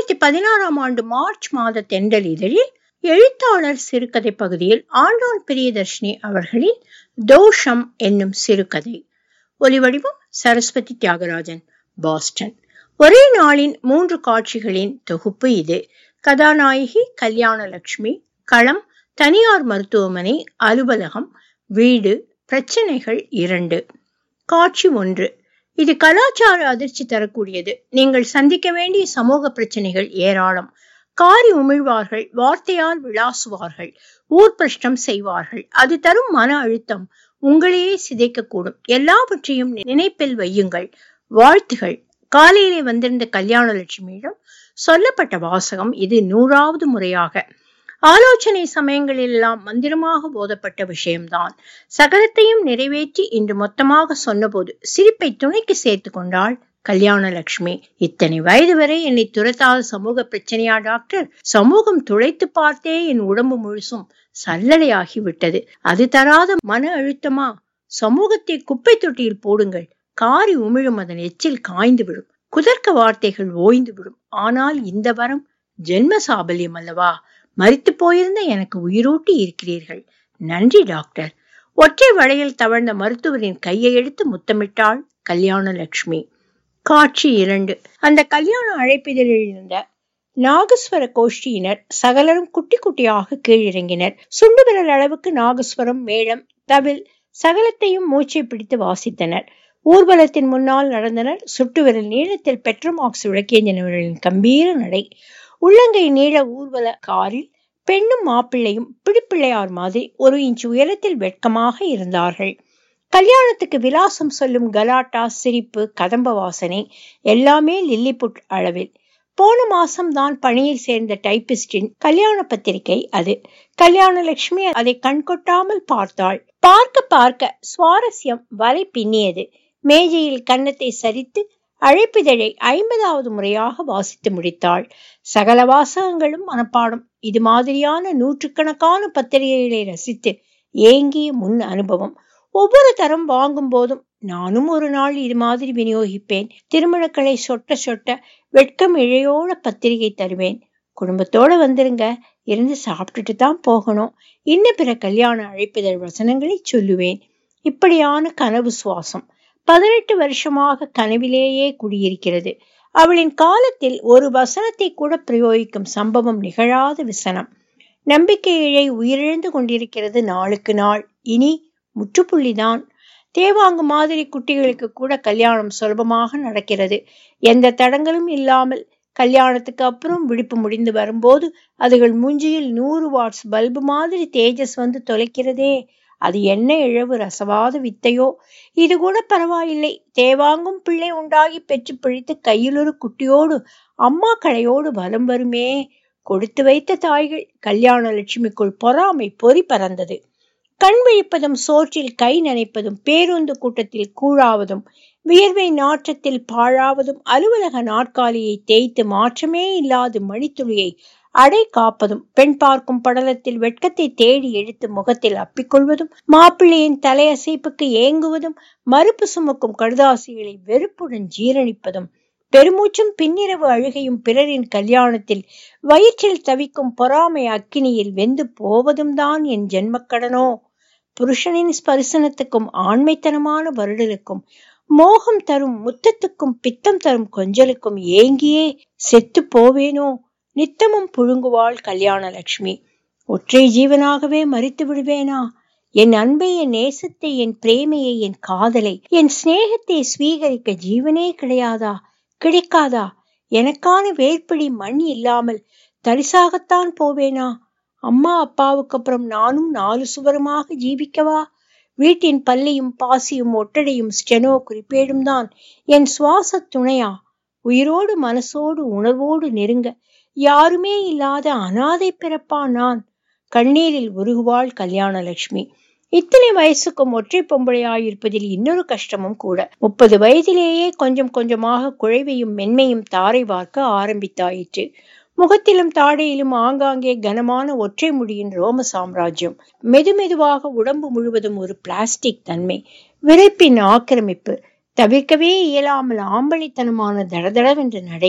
இரண்டாயிரத்தி பதினாறாம் ஆண்டு மார்ச் மாத தெண்டல் இதழில் எழுத்தாளர் சிறுகதை பகுதியில் ஆண்டாள் பிரியதர்ஷினி அவர்களின் தோஷம் என்னும் சிறுகதை ஒலிவடிவம் சரஸ்வதி தியாகராஜன் பாஸ்டன் ஒரே நாளின் மூன்று காட்சிகளின் தொகுப்பு இது கதாநாயகி கல்யாணலட்சுமி களம் தனியார் மருத்துவமனை அலுவலகம் வீடு பிரச்சனைகள் இரண்டு காட்சி ஒன்று இது கலாச்சார அதிர்ச்சி தரக்கூடியது நீங்கள் சந்திக்க வேண்டிய சமூக பிரச்சனைகள் ஏராளம் காரி உமிழ்வார்கள் வார்த்தையால் விளாசுவார்கள் ஊர் பிரஷ்டம் செய்வார்கள் அது தரும் மன அழுத்தம் உங்களையே சிதைக்கக்கூடும் எல்லாவற்றையும் நினைப்பில் வையுங்கள் வாழ்த்துகள் காலையிலே வந்திருந்த கல்யாண லட்சுமியிடம் சொல்லப்பட்ட வாசகம் இது நூறாவது முறையாக ஆலோசனை சமயங்களிலெல்லாம் மந்திரமாக போதப்பட்ட விஷயம்தான் சகலத்தையும் நிறைவேற்றி இன்று மொத்தமாக சொன்னபோது சிரிப்பை துணைக்கு சேர்த்து கொண்டாள் கல்யாணலட்சுமி இத்தனை வயது வரை என்னை துரத்தாத சமூக பிரச்சனையா டாக்டர் சமூகம் துளைத்து பார்த்தே என் உடம்பு முழுசும் சல்லடையாகி விட்டது அது தராத மன அழுத்தமா சமூகத்தை குப்பை தொட்டியில் போடுங்கள் காரி உமிழும் அதன் எச்சில் காய்ந்து விடும் குதர்க்க வார்த்தைகள் ஓய்ந்து விடும் ஆனால் இந்த வரம் ஜென்ம சாபல்யம் அல்லவா மறித்து போயிருந்த எனக்கு உயிரூட்டி இருக்கிறீர்கள் நன்றி டாக்டர் ஒற்றை வளையில் தவழ்ந்த மருத்துவரின் கையை எடுத்து முத்தமிட்டாள் கல்யாண லட்சுமி காட்சி இரண்டு அந்த கல்யாண அழைப்பிதழில் இருந்த நாகஸ்வர கோஷ்டியினர் சகலரும் குட்டி குட்டியாக கீழிறங்கினர் சுண்டு விரல் அளவுக்கு நாகஸ்வரம் மேளம் தவில் சகலத்தையும் மூச்சை பிடித்து வாசித்தனர் ஊர்வலத்தின் முன்னால் நடந்தனர் சுட்டு விரல் நீளத்தில் பெட்ரோமாக்ஸ் விளக்கேந்தினவர்களின் கம்பீர நடை உள்ளங்கை நீள ஊர்வல காரில் பெண்ணும் மாப்பிள்ளையும் பிடிப்பிள்ளையார் மாதிரி ஒரு இன்ச் உயரத்தில் வெட்கமாக இருந்தார்கள் கல்யாணத்துக்கு விலாசம் சொல்லும் கலாட்டா சிரிப்பு கதம்ப வாசனை எல்லாமே லில்லிபுட் அளவில் போன மாசம் தான் பணியில் சேர்ந்த டைபிஸ்டின் கல்யாண பத்திரிகை அது கல்யாணலட்சுமி அதை கண்கொட்டாமல் பார்த்தாள் பார்க்க பார்க்க சுவாரஸ்யம் வலை பின்னியது மேஜையில் கன்னத்தை சரித்து அழைப்பிதழை ஐம்பதாவது முறையாக வாசித்து முடித்தாள் சகல வாசகங்களும் மனப்பாடம் இது மாதிரியான நூற்றுக்கணக்கான பத்திரிகைகளை ரசித்து ஏங்கிய முன் அனுபவம் ஒவ்வொரு தரம் வாங்கும் போதும் நானும் ஒரு நாள் இது மாதிரி விநியோகிப்பேன் திருமணக்களை சொட்ட சொட்ட வெட்கம் இழையோட பத்திரிகை தருவேன் குடும்பத்தோட வந்துருங்க இருந்து சாப்பிட்டுட்டு தான் போகணும் இன்ன பிற கல்யாண அழைப்பிதழ் வசனங்களை சொல்லுவேன் இப்படியான கனவு சுவாசம் பதினெட்டு வருஷமாக கனவிலேயே குடியிருக்கிறது அவளின் காலத்தில் ஒரு வசனத்தை கூட பிரயோகிக்கும் சம்பவம் நிகழாத விசனம் நம்பிக்கை இழை உயிரிழந்து கொண்டிருக்கிறது நாளுக்கு நாள் இனி முற்றுப்புள்ளிதான் தேவாங்கு மாதிரி குட்டிகளுக்கு கூட கல்யாணம் சுலபமாக நடக்கிறது எந்த தடங்களும் இல்லாமல் கல்யாணத்துக்கு அப்புறம் விழிப்பு முடிந்து வரும்போது அதுகள் மூஞ்சியில் நூறு வாட்ஸ் பல்பு மாதிரி தேஜஸ் வந்து தொலைக்கிறதே அது என்ன இழவு ரசவாத வித்தையோ இது கூட பரவாயில்லை தேவாங்கும் பிள்ளை உண்டாகி பெற்று பிழித்து கையில் ஒரு குட்டியோடு அம்மா கடையோடு வலம் வருமே கொடுத்து வைத்த தாய்கள் கல்யாண லட்சுமிக்குள் பொறாமை பொறி பறந்தது கண் விழிப்பதும் சோற்றில் கை நனைப்பதும் பேருந்து கூட்டத்தில் கூழாவதும் வியர்வை நாற்றத்தில் பாழாவதும் அலுவலக நாற்காலியை தேய்த்து மாற்றமே இல்லாத மணித்துளியை அடை காப்பதும் பெண் பார்க்கும் படலத்தில் வெட்கத்தை தேடி எடுத்து முகத்தில் அப்பிக்கொள்வதும் மாப்பிள்ளையின் தலையசைப்புக்கு ஏங்குவதும் மறுப்பு சுமக்கும் கடுதாசிகளை வெறுப்புடன் ஜீரணிப்பதும் பெருமூச்சும் பின்னிரவு அழுகையும் பிறரின் கல்யாணத்தில் வயிற்றில் தவிக்கும் பொறாமை அக்கினியில் வெந்து போவதும் தான் என் ஜென்மக்கடனோ புருஷனின் ஸ்பரிசனத்துக்கும் ஆண்மைத்தனமான வருடலுக்கும் மோகம் தரும் முத்தத்துக்கும் பித்தம் தரும் கொஞ்சலுக்கும் ஏங்கியே செத்து போவேனோ நித்தமும் புழுங்குவாள் கல்யாண லட்சுமி ஒற்றை ஜீவனாகவே மறித்து விடுவேனா என் அன்பை என் நேசத்தை என் பிரேமையை என் காதலை என் சிநேகத்தை ஸ்வீகரிக்க ஜீவனே கிடையாதா கிடைக்காதா எனக்கான வேர்ப்பிடி மண் இல்லாமல் தரிசாகத்தான் போவேனா அம்மா அப்பாவுக்கு அப்புறம் நானும் நாலு சுவருமாக ஜீவிக்கவா வீட்டின் பல்லியும் பாசியும் ஒட்டடையும் ஸ்டெனோ குறிப்பேடும் தான் என் சுவாச துணையா உயிரோடு மனசோடு உணர்வோடு நெருங்க யாருமே இல்லாத அனாதை பிறப்பா நான் கண்ணீரில் உருகுவாள் கல்யாணலட்சுமி இத்தனை வயசுக்கும் ஒற்றை பொம்பளையாயிருப்பதில் இன்னொரு கஷ்டமும் கூட முப்பது வயதிலேயே கொஞ்சம் கொஞ்சமாக குழைவையும் மென்மையும் தாரை வார்க்க ஆரம்பித்தாயிற்று முகத்திலும் தாடையிலும் ஆங்காங்கே கனமான ஒற்றை முடியின் ரோம சாம்ராஜ்யம் மெதுமெதுவாக உடம்பு முழுவதும் ஒரு பிளாஸ்டிக் தன்மை விரைப்பின் ஆக்கிரமிப்பு தவிர்க்கவே இயலாமல் ஆம்பளைத்தனமான தடதடவென்ற நடை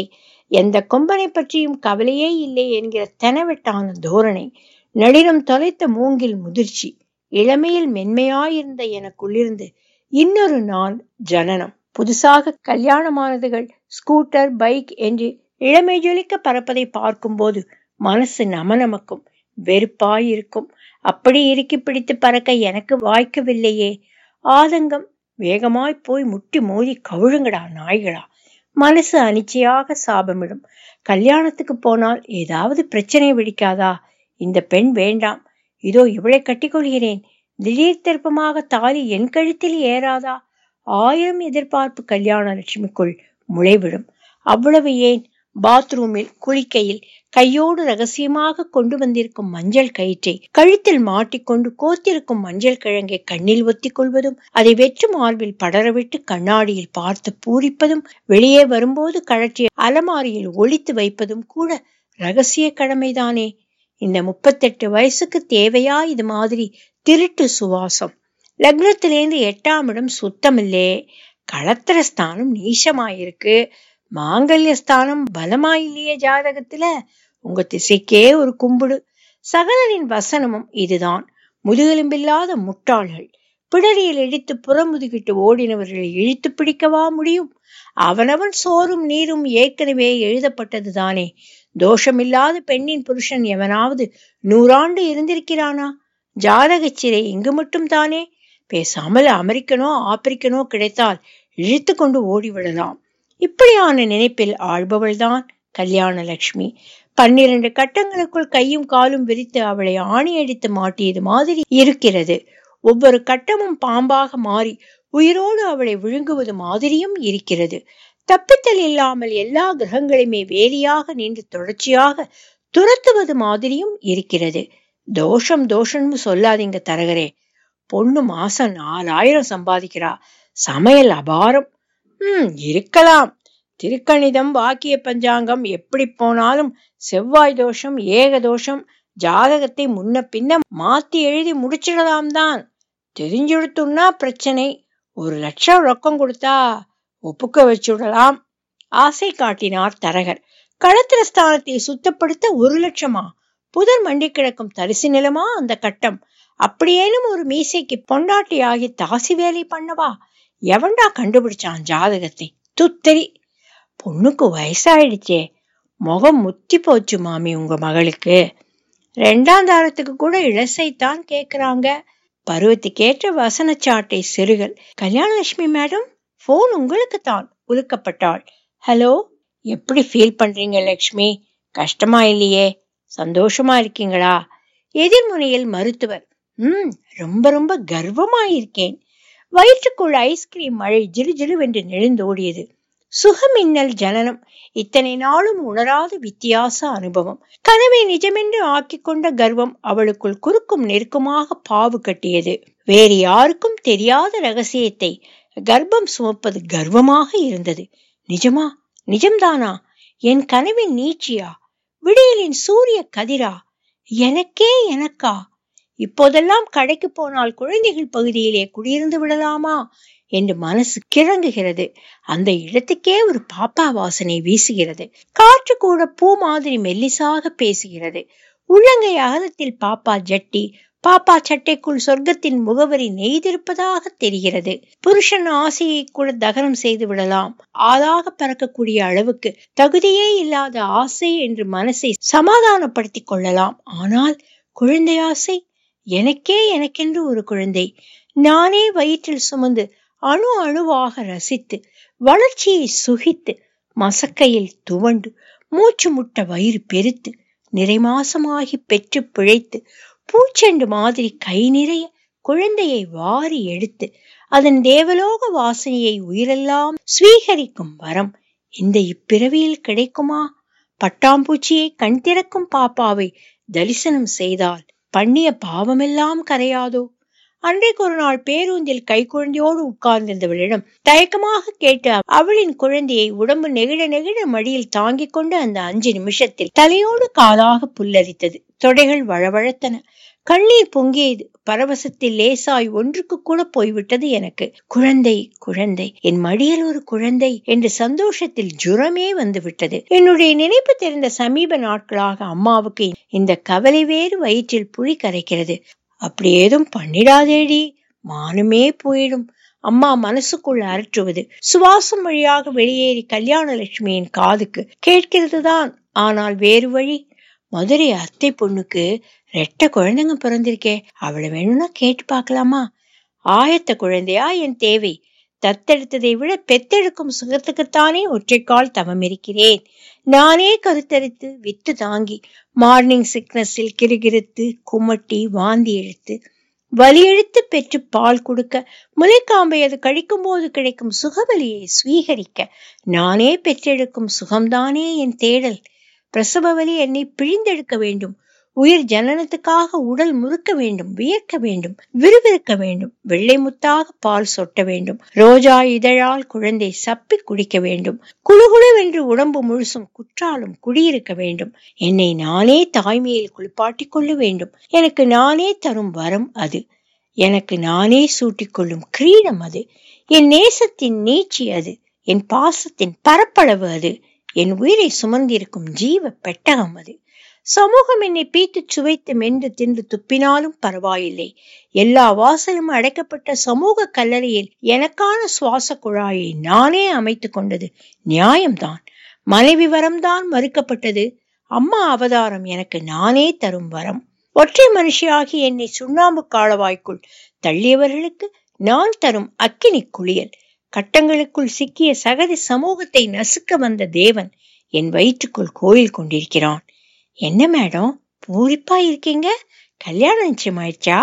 எந்த கொம்பனை பற்றியும் கவலையே இல்லை என்கிற தெனவெட்டான தோரணை நளினம் தொலைத்த மூங்கில் முதிர்ச்சி இளமையில் மென்மையாயிருந்த எனக்குள்ளிருந்து இன்னொரு நாள் ஜனனம் புதுசாக கல்யாணமானதுகள் ஸ்கூட்டர் பைக் என்று இளமை ஜொலிக்க பறப்பதை பார்க்கும்போது மனசு நமநமக்கும் வெறுப்பாயிருக்கும் அப்படி இறுக்கி பிடித்து பறக்க எனக்கு வாய்க்கவில்லையே ஆதங்கம் வேகமாய் போய் முட்டி மோதி கவுழுங்கடா நாய்களா மனசு அனிச்சையாக சாபமிடும் கல்யாணத்துக்கு போனால் ஏதாவது பிரச்சனை வெடிக்காதா இந்த பெண் வேண்டாம் இதோ இவளை கட்டிக்கொள்கிறேன் திடீர் திருப்பமாக தாலி என் கழுத்தில் ஏறாதா ஆயிரம் எதிர்பார்ப்பு கல்யாண லட்சுமிக்குள் முளைவிடும் அவ்வளவு ஏன் பாத்ரூமில் குளிக்கையில் கையோடு ரகசியமாக கொண்டு வந்திருக்கும் மஞ்சள் கயிற்றை கழுத்தில் மாட்டிக்கொண்டு கோத்திருக்கும் மஞ்சள் கிழங்கை கண்ணில் ஒத்திக் கொள்வதும் அதை வெற்று மார்பில் படரவிட்டு கண்ணாடியில் பார்த்து பூரிப்பதும் வெளியே வரும்போது கழற்றி அலமாரியில் ஒழித்து வைப்பதும் கூட ரகசிய கடமைதானே இந்த முப்பத்தெட்டு வயசுக்கு தேவையா இது மாதிரி திருட்டு சுவாசம் லக்னத்திலேருந்து எட்டாம் இடம் சுத்தமில்லே களத்திர ஸ்தானம் நீசமாயிருக்கு மாங்கல்ய ஸ்தானம் பலமாயில்லையே ஜாதகத்துல உங்க திசைக்கே ஒரு கும்பிடு சகலரின் வசனமும் இதுதான் முதுகெலும்பில்லாத முட்டாள்கள் பிடரியில் இடித்து புறமுதுகிட்டு ஓடினவர்களை இழுத்து பிடிக்கவா முடியும் அவனவன் சோறும் நீரும் ஏற்கனவே எழுதப்பட்டது தானே தோஷமில்லாத பெண்ணின் புருஷன் எவனாவது நூறாண்டு இருந்திருக்கிறானா ஜாதகச் சிறை இங்கு மட்டும் தானே பேசாமல் அமெரிக்கனோ ஆப்பிரிக்கனோ கிடைத்தால் இழுத்து கொண்டு ஓடிவிடலாம் இப்படியான நினைப்பில் ஆள்பவள்தான் கல்யாண லட்சுமி பன்னிரண்டு கட்டங்களுக்குள் கையும் காலும் விரித்து அவளை ஆணி அடித்து மாட்டியது மாதிரி இருக்கிறது ஒவ்வொரு கட்டமும் பாம்பாக மாறி உயிரோடு அவளை விழுங்குவது மாதிரியும் இருக்கிறது தப்பித்தல் இல்லாமல் எல்லா கிரகங்களையுமே வேலியாக நின்று தொடர்ச்சியாக துரத்துவது மாதிரியும் இருக்கிறது தோஷம் தோஷம்னு சொல்லாதீங்க தரகரே பொண்ணு மாசம் நாலாயிரம் சம்பாதிக்கிறா சமையல் அபாரம் ம் இருக்கலாம் திருக்கணிதம் வாக்கிய பஞ்சாங்கம் எப்படி போனாலும் செவ்வாய் தோஷம் ஏக தோஷம் ஜாதகத்தை முன்ன பின்ன மாத்தி எழுதி முடிச்சிடலாம் தான் தெரிஞ்சுடுத்துன்னா பிரச்சனை ஒரு லட்சம் ரொக்கம் கொடுத்தா ஒப்புக்க வச்சுடலாம் ஆசை காட்டினார் தரகர் களத்திர ஸ்தானத்தை சுத்தப்படுத்த ஒரு லட்சமா புதர் மண்டி கிடக்கும் தரிசு நிலமா அந்த கட்டம் அப்படியேனும் ஒரு மீசைக்கு பொண்டாட்டியாகி தாசி வேலை பண்ணவா எவன்டா கண்டுபிடிச்சான் ஜாதகத்தை துத்தரி பொண்ணுக்கு வயசாயிடுச்சே முகம் முத்தி போச்சு மாமி உங்க மகளுக்கு ரெண்டாம் தாரத்துக்கு கூட இளசைத்தான் கேக்குறாங்க பருவத்துக்கேற்ற வசனச்சாட்டை சிறுகள் கல்யாணலட்சுமி மேடம் போன் உங்களுக்கு தான் உலுக்கப்பட்டாள் ஹலோ எப்படி ஃபீல் பண்றீங்க லக்ஷ்மி கஷ்டமா இல்லையே சந்தோஷமா இருக்கீங்களா எதிர்முனையில் மருத்துவர் ம் ரொம்ப ரொம்ப கர்வமா இருக்கேன் வயிற்றுக்குள் ஐஸ்கிரீம் மழை ஜிலு ஜிலுவென்று நெழுந்தோடியது சுகமின்னல் ஜனனம் இத்தனை நாளும் உணராத வித்தியாச அனுபவம் கனவை நிஜமென்று ஆக்கிக் கொண்ட கர்வம் அவளுக்குள் குறுக்கும் நெருக்குமாக பாவு கட்டியது வேறு யாருக்கும் தெரியாத ரகசியத்தை கர்ப்பம் சுமப்பது கர்வமாக இருந்தது நிஜமா நிஜம்தானா என் கனவின் நீட்சியா விடியலின் சூரிய கதிரா எனக்கே எனக்கா இப்போதெல்லாம் கடைக்கு போனால் குழந்தைகள் பகுதியிலே குடியிருந்து விடலாமா என்று மனசு கிறங்குகிறது அந்த இடத்துக்கே ஒரு பாப்பா வாசனை வீசுகிறது காற்று கூட பூ மாதிரி மெல்லிசாக பேசுகிறது உள்ளங்கை அகலத்தில் பாப்பா ஜட்டி பாப்பா சட்டைக்குள் சொர்க்கத்தின் முகவரி நெய்திருப்பதாக தெரிகிறது புருஷன் ஆசையை கூட தகனம் செய்து விடலாம் ஆளாக பறக்கக்கூடிய அளவுக்கு தகுதியே இல்லாத ஆசை என்று மனசை சமாதானப்படுத்திக் கொள்ளலாம் ஆனால் குழந்தை ஆசை எனக்கே எனக்கென்று ஒரு குழந்தை நானே வயிற்றில் சுமந்து அணு அணுவாக ரசித்து வளர்ச்சியை சுகித்து மசக்கையில் துவண்டு மூச்சு முட்ட வயிறு பெருத்து நிறைமாசமாகி பெற்று பிழைத்து பூச்செண்டு மாதிரி கை நிறைய குழந்தையை வாரி எடுத்து அதன் தேவலோக வாசனையை உயிரெல்லாம் ஸ்வீகரிக்கும் வரம் இந்த இப்பிறவியில் கிடைக்குமா பட்டாம்பூச்சியை கண் திறக்கும் பாப்பாவை தரிசனம் செய்தால் பண்ணிய பாவமெல்லாம் கரையாதோ அன்றைக்கு ஒரு நாள் பேருந்தில் கை குழந்தையோடு உட்கார்ந்திருந்தவளிடம் தயக்கமாக கேட்டு அவளின் குழந்தையை உடம்பு நெகிழ நெகிழ மடியில் தாங்கிக் கொண்டு அந்த அஞ்சு நிமிஷத்தில் தலையோடு காலாக புல்லரித்தது தொடைகள் வழவழத்தன கண்ணீர் பொங்கியது பரவசத்தில் லேசாய் ஒன்றுக்கு கூட போய்விட்டது எனக்கு குழந்தை குழந்தை என் மடியில் ஒரு குழந்தை என்று சந்தோஷத்தில் ஜுரமே வந்து விட்டது என்னுடைய நினைப்பு தெரிந்த சமீப நாட்களாக அம்மாவுக்கு இந்த கவலை வேறு வயிற்றில் புளி கரைக்கிறது அப்படி ஏதும் பண்ணிடாதேடி மானமே போயிடும் அம்மா மனசுக்குள் அரற்றுவது சுவாசம் வழியாக வெளியேறி கல்யாண லட்சுமியின் காதுக்கு கேட்கிறதுதான் ஆனால் வேறு வழி மதுரை அத்தை பொண்ணுக்கு ரெட்ட குழந்தைங்க பிறந்திருக்கே அவளை வேணும்னா கேட்டு பார்க்கலாமா ஆயத்த குழந்தையா என் தேவை தத்தெடுத்ததை விட பெத்தெடுக்கும் சுகத்துக்குத்தானே ஒற்றைக்கால் தவம் இருக்கிறேன் நானே கருத்தரித்து வித்து தாங்கி மார்னிங் சிக்னஸில் கிருகிருத்து குமட்டி வாந்தி எடுத்து வலி எழுத்து பெற்று பால் கொடுக்க முளைக்காம்பை அது கழிக்கும் போது கிடைக்கும் சுகவலியை ஸ்வீகரிக்க நானே பெற்றெடுக்கும் சுகம்தானே என் தேடல் பிரசவ வலி என்னை பிழிந்தெடுக்க வேண்டும் உயிர் ஜனனத்துக்காக உடல் முறுக்க வேண்டும் வியர்க்க வேண்டும் விறுவிறுக்க வேண்டும் வெள்ளை முத்தாக பால் சொட்ட வேண்டும் ரோஜா இதழால் குழந்தை சப்பி குடிக்க வேண்டும் குழுகுழுவென்று உடம்பு முழுசும் குற்றாலும் குடியிருக்க வேண்டும் என்னை நானே தாய்மையில் குளிப்பாட்டிக் கொள்ள வேண்டும் எனக்கு நானே தரும் வரம் அது எனக்கு நானே சூட்டிக்கொள்ளும் கிரீடம் அது என் நேசத்தின் நீச்சி அது என் பாசத்தின் பரப்பளவு அது என் உயிரை சுமந்திருக்கும் ஜீவ பெட்டகம் அது சமூகம் என்னை பீத்து சுவைத்து மென்று தின்று துப்பினாலும் பரவாயில்லை எல்லா வாசலும் அடைக்கப்பட்ட சமூக கல்லறையில் எனக்கான சுவாச குழாயை நானே அமைத்து கொண்டது நியாயம்தான் மனைவி வரம்தான் மறுக்கப்பட்டது அம்மா அவதாரம் எனக்கு நானே தரும் வரம் ஒற்றை மனுஷியாகி என்னை சுண்ணாம்பு காலவாய்க்குள் தள்ளியவர்களுக்கு நான் தரும் அக்கினி குளியல் கட்டங்களுக்குள் சிக்கிய சகதி சமூகத்தை நசுக்க வந்த தேவன் என் வயிற்றுக்குள் கோயில் கொண்டிருக்கிறான் என்ன மேடம் பூரிப்பா இருக்கீங்க கல்யாணம் நிச்சயமாயிடுச்சா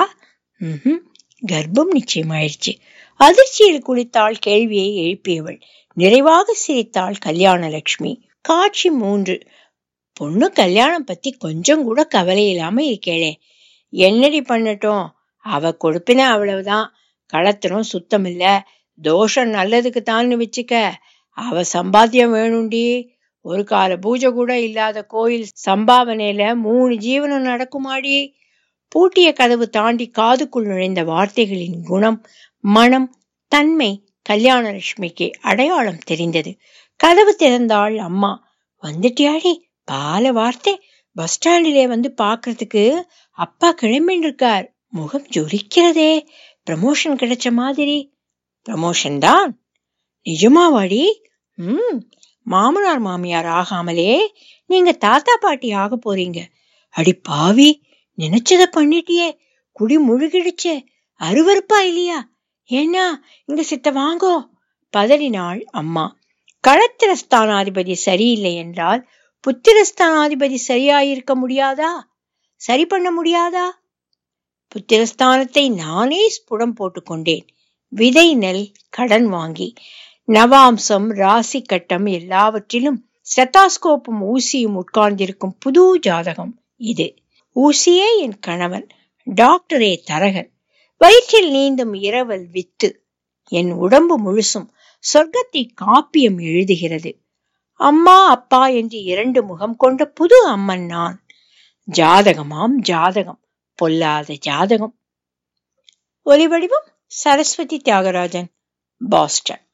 ம் கர்ப்பம் நிச்சயமாயிடுச்சு அதிர்ச்சியில் குளித்தாள் கேள்வியை எழுப்பியவள் நிறைவாக சிரித்தாள் கல்யாணலட்சுமி காட்சி மூன்று பொண்ணு கல்யாணம் பத்தி கொஞ்சம் கூட கவலை இல்லாம இருக்கேளே என்னடி பண்ணட்டும் அவ கொடுப்பின அவ்வளவுதான் களத்திரம் சுத்தம் இல்ல தோஷம் நல்லதுக்கு தான்னு வச்சுக்க அவ சம்பாத்தியம் வேணும்டி ஒரு கால பூஜை கூட இல்லாத கோயில் சம்பாவனையில மூணு ஜீவனம் நடக்குமாடி பூட்டிய கதவு தாண்டி காதுக்குள் நுழைந்த வார்த்தைகளின் குணம் மனம் தன்மை கல்யாணலட்சுமிக்கு அடையாளம் தெரிந்தது கதவு திறந்தாள் அம்மா வந்துட்டியாடி பால வார்த்தை பஸ் ஸ்டாண்டிலே வந்து பாக்குறதுக்கு அப்பா கிளம்பின்னு இருக்கார் முகம் ஜொலிக்கிறதே ப்ரமோஷன் கிடைச்ச மாதிரி ப்ரமோஷன் தான் நிஜமாவாடி ம் மாமனார் மாமியார் ஆகாமலே நீங்க தாத்தா பாட்டி ஆக போறீங்க அடி பாவி நினைச்சத பண்ணிட்டியே குடி முழுகிடுச்சே அருவருப்பா இல்லையா ஏன்னா இங்க சித்த வாங்கோ பதறினாள் அம்மா களத்திரஸ்தானாதிபதி சரியில்லை என்றால் புத்திரஸ்தானாதிபதி சரியாயிருக்க முடியாதா சரி பண்ண முடியாதா புத்திரஸ்தானத்தை நானே ஸ்புடம் போட்டுக்கொண்டேன் விதை நெல் கடன் வாங்கி நவாம்சம் ராசி கட்டம் எல்லாவற்றிலும் ஸ்டெத்தாஸ்கோப்பும் ஊசியும் உட்கார்ந்திருக்கும் புது ஜாதகம் இது ஊசியே என் கணவன் டாக்டரே தரகர் வயிற்றில் நீந்தும் இரவல் வித்து என் உடம்பு முழுசும் சொர்க்கத்தை காப்பியம் எழுதுகிறது அம்மா அப்பா என்று இரண்டு முகம் கொண்ட புது அம்மன் நான் ஜாதகமாம் ஜாதகம் பொல்லாத ஜாதகம் ஒலிவடிவம் சரஸ்வதி தியாகராஜன் பாஸ்டன்